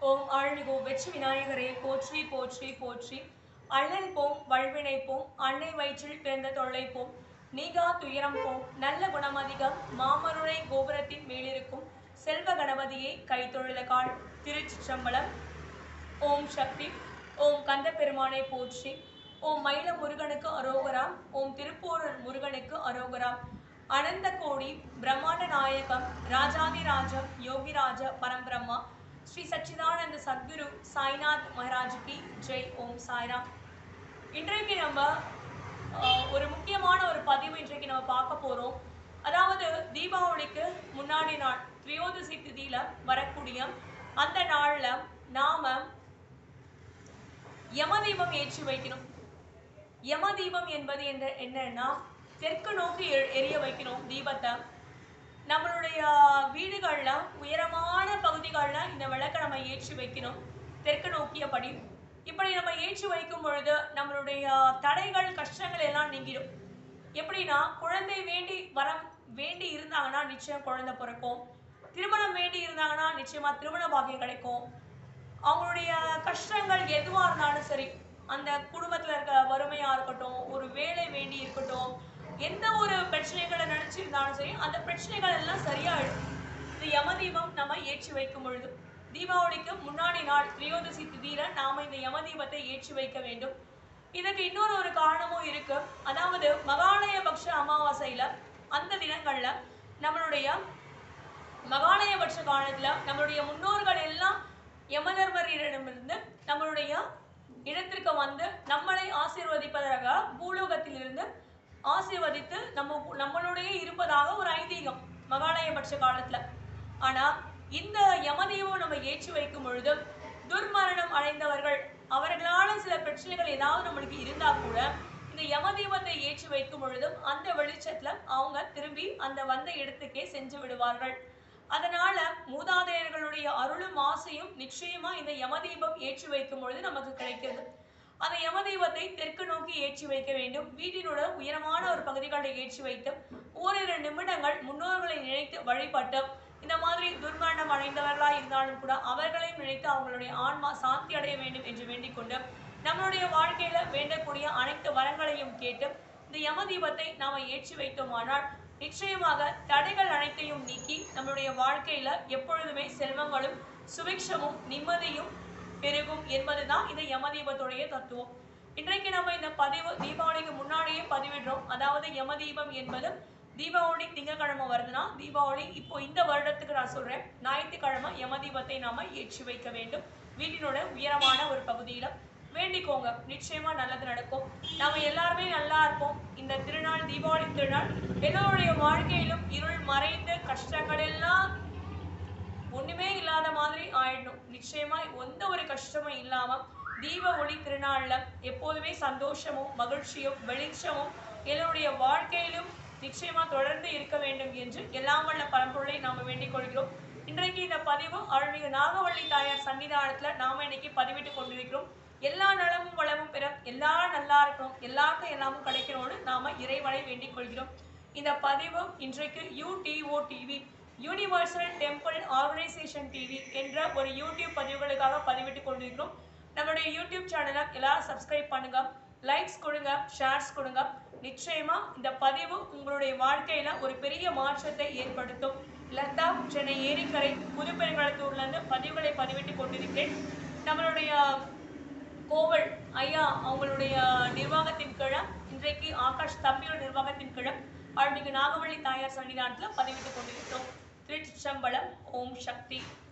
ஓம் அருள்மிகு வெற்றி விநாயகரே போற்றி போற்றி போற்றி அள்ளல் போம் வல்வினை போம் அன்னை வயிற்றில் பிறந்த தொல்லை போம் நீகா துயரம் போம் நல்ல குணமதிகம் மாமருளை கோபுரத்தின் மேலிருக்கும் செல்வ கணபதியை கைத்தொழுத கால் திருச்சிற்றம்பலம் ஓம் சக்தி ஓம் கந்த பெருமானை போற்றி ஓம் மயில முருகனுக்கு அரோகரா ஓம் திருப்பூரர் முருகனுக்கு அரோகரா அனந்த கோடி பிரம்மாண்ட நாயகம் ராஜாதிராஜம் யோகிராஜ பரம்பிரம்மா ஸ்ரீ சச்சிதானந்த சத்குரு சாய்நாத் மகாராஜுக்கு ஜெய் ஓம் சாய்ராம் இன்றைக்கு நம்ம ஆஹ், ஒரு முக்கியமான ஒரு பதிவு இன்றைக்கு நம்ம பார்க்க போறோம் அதாவது தீபாவளிக்கு முன்னாடி நாள் திரியோதசி திதியில வரக்கூடிய அந்த நாள்ல நாம யமதீபம் ஏற்றி வைக்கணும் யமதீபம் என்பது என்ன என்னன்னா தெற்கு நோக்கி எ- எரிய வைக்கணும் தீபத்தை நம்மளுடைய வீடுகள்ல உயரமான பகுதிகள்ல இந்த விளக்கை நம்ம ஏற்றி வைக்கணும் தெற்கு நோக்கியபடி இப்படி நம்ம ஏற்றி வைக்கும் பொழுது நம்மளுடைய தடைகள் கஷ்டங்கள் எல்லாம் நீங்கிடும் எப்படின்னா குழந்தை வேண்டி வரம் வேண்டி இருந்தாங்கன்னா நிச்சயம் குழந்தை பிறக்கும் திருமணம் வேண்டி இருந்தாங்கன்னா நிச்சயமா திருமண பாக்கியம் கிடைக்கும் அவங்களுடைய கஷ்டங்கள் எதுவா இருந்தாலும் சரி அந்த குடும்பத்துல இருக்க வறுமையா இருக்கட்டும் ஒரு வேலை வேண்டி இருக்கட்டும் எந்த ஒரு பிரச்சனைகளை நினைச்சிருந்தாலும் சரி அந்த பிரச்சனைகள் எல்லாம் சரியாயிடும் இந்த யமதீபம் நம்ம ஏற்றி வைக்கும் பொழுது தீபாவளிக்கு முன்னாடி நாள் திரியோதசி திதியில நாம இந்த யமதீபத்தை ஏற்றி வைக்க வேண்டும் இதற்கு இன்னொரு ஒரு காரணமும் இருக்கு அதாவது மகாலய பக்ஷ அமாவாசையில அந்த தினங்கள்ல நம்மளுடைய மகாலயபட்ச காலத்துல நம்மளுடைய முன்னோர்கள் எல்லாம் யமதர்மரிடமிருந்து நம்மளுடைய இடத்திற்கு வந்து நம்மளை ஆசீர்வதிப்பதாக பூலோகத்திலிருந்து ஆசீர்வதித்து நம்ம நம்மளுடைய இருப்பதாக ஒரு ஐதீகம் மகாலயபட்ச காலத்துல ஆனா இந்த யமதீபம் நம்ம ஏற்றி வைக்கும் பொழுது துர்மரணம் அடைந்தவர்கள் அவர்களால சில பிரச்சனைகள் ஏதாவது நம்மளுக்கு இருந்தா கூட இந்த யமதீபத்தை ஏற்றி வைக்கும் பொழுதும் அந்த வெளிச்சத்துல அவங்க திரும்பி அந்த வந்த இடத்துக்கே சென்று விடுவார்கள் அதனால மூதாதையர்களுடைய அருளும் ஆசையும் நிச்சயமா இந்த யமதீபம் ஏற்றி வைக்கும் பொழுது நமக்கு கிடைக்கிறது அந்த யமதீபத்தை தெற்கு நோக்கி ஏற்றி வைக்க வேண்டும் வீட்டினோட உயரமான ஒரு பகுதிகளில் ஏற்றி வைத்து ஓரிரு நிமிடங்கள் முன்னோர்களை நினைத்து வழிபட்டு இந்த மாதிரி துர்மரணம் அடைந்தவர்களாக இருந்தாலும் கூட அவர்களையும் நினைத்து அவங்களுடைய ஆன்மா சாந்தி அடைய வேண்டும் என்று வேண்டிக் கொண்டு நம்மளுடைய வாழ்க்கையில வேண்டக்கூடிய அனைத்து வரங்களையும் கேட்டு இந்த யமதீபத்தை நாம ஏற்றி வைத்தோமானால் நிச்சயமாக தடைகள் அனைத்தையும் நீக்கி நம்மளுடைய வாழ்க்கையில எப்பொழுதுமே செல்வங்களும் சுபிக்ஷமும் நிம்மதியும் பெருகும் என்பதுதான் இந்த யமதீபத்துடைய தத்துவம் இன்றைக்கு நம்ம இந்த பதிவு தீபாவளிக்கு முன்னாடியே பதிவிடுறோம் அதாவது யமதீபம் என்பது தீபாவளி திங்கட்கிழமை வருதுன்னா தீபாவளி இப்போ இந்த வருடத்துக்கு நான் சொல்றேன் ஞாயிற்றுக்கிழமை யமதீபத்தை நாம ஏற்றி வைக்க வேண்டும் வீட்டினோட உயரமான ஒரு பகுதியில வேண்டிக்கோங்க நிச்சயமா நல்லது நடக்கும் நாம எல்லாருமே நல்லா இருப்போம் இந்த திருநாள் தீபாவளி திருநாள் எல்லோருடைய வாழ்க்கையிலும் இருள் மறைந்து கஷ்டங்கள் எல்லாம் ஒண்ணுமே இல்லாத மாதிரி ஆயிடணும் நிச்சயமா எந்த ஒரு கஷ்டமும் இல்லாம தீப ஒளி திருநாள்ல எப்போதுமே சந்தோஷமும் மகிழ்ச்சியும் வெளிச்சமும் எல்லோருடைய வாழ்க்கையிலும் நிச்சயமா தொடர்ந்து இருக்க வேண்டும் என்று எல்லாம் வல்ல பரம்பொருளை நாம வேண்டிக் கொள்கிறோம் இன்றைக்கு இந்த பதிவு அருள்மிகு நாகவள்ளி தாயார் சன்னிதானத்துல நாம இன்னைக்கு பதிவிட்டு கொண்டிருக்கிறோம் எல்லா நலமும் வளமும் பெற எல்லாரும் நல்லா இருக்கணும் எல்லாருக்கும் எல்லாமும் கிடைக்கணும்னு நாம இறைவனை வேண்டிக் கொள்கிறோம் இந்த பதிவு இன்றைக்கு UTO TV universal temple organisation TV என்ற ஒரு யூடியூப் பதிவுகளுக்காக பதிவிட்டு கொண்டிருக்கிறோம் நம்மளுடைய யூடியூப் சேனலை எல்லாரும் சப்ஸ்கிரைப் பண்ணுங்க லைக்ஸ் கொடுங்க ஷேர்ஸ் கொடுங்க நிச்சயமா இந்த பதிவு உங்களுடைய வாழ்க்கையில ஒரு பெரிய மாற்றத்தை ஏற்படுத்தும் லதா சென்னை ஏரிக்கரை புதுப்பெருங்கலத்தூர்ல இருந்து பதிவுகளை பதிவிட்டு கொண்டிருக்கிறேன் நம்மளுடைய கோவல் ஐயா அவங்களுடைய நிர்வாகத்தின் கீழ இன்றைக்கு ஆகாஷ் தம்பியோட நிர்வாகத்தின் கீழ அருள்மிகு நாகவள்ளி தாயார் சன்னிதானத்துல பதிவிட்டு கொண்டிருக்கிறோம் திருச்சிற்றம்பலம் ஓம் சக்தி